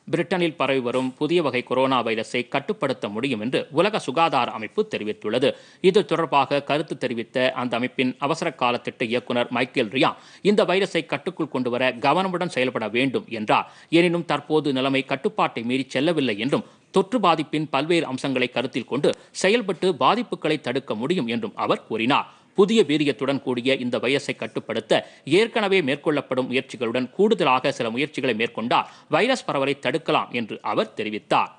பிரிட்டனில் பரவி வரும் புதிய வகை கொரோனா வைரஸை கட்டுப்படுத்த முடியும் என்று உலக சுகாதார அமைப்பு தெரிவித்துள்ளது இது தொடர்பாக கருத்து தெரிவித்த அந்த அமைப்பின் அவசர கால திட்ட இயக்குனர் மைக்கேல் ரியா இந்த வைரஸை கட்டுக்குள் கொண்டுவர கவனமுடன் செயல்பட வேண்டும் என்றார் எனினும் தற்போது நிலைமை கட்டுப்பாட்டை மீறி செல்லவில்லை என்றும் தொற்று பாதிப்பின் பல்வேறு அம்சங்களை கருத்தில் கொண்டு செயல்பட்டு பாதிப்புகளை தடுக்க முடியும் என்றும் அவர் கூறினார் புதிய வீரியத்துடன் கூடிய இந்த வைரஸை கட்டுப்படுத்த ஏற்கனவே மேற்கொள்ளப்படும் முயற்சிகளுடன் கூடுதலாக சில முயற்சிகளை மேற்கொண்டால் வைரஸ் பரவலை தடுக்கலாம் என்று அவர் தெரிவித்தார்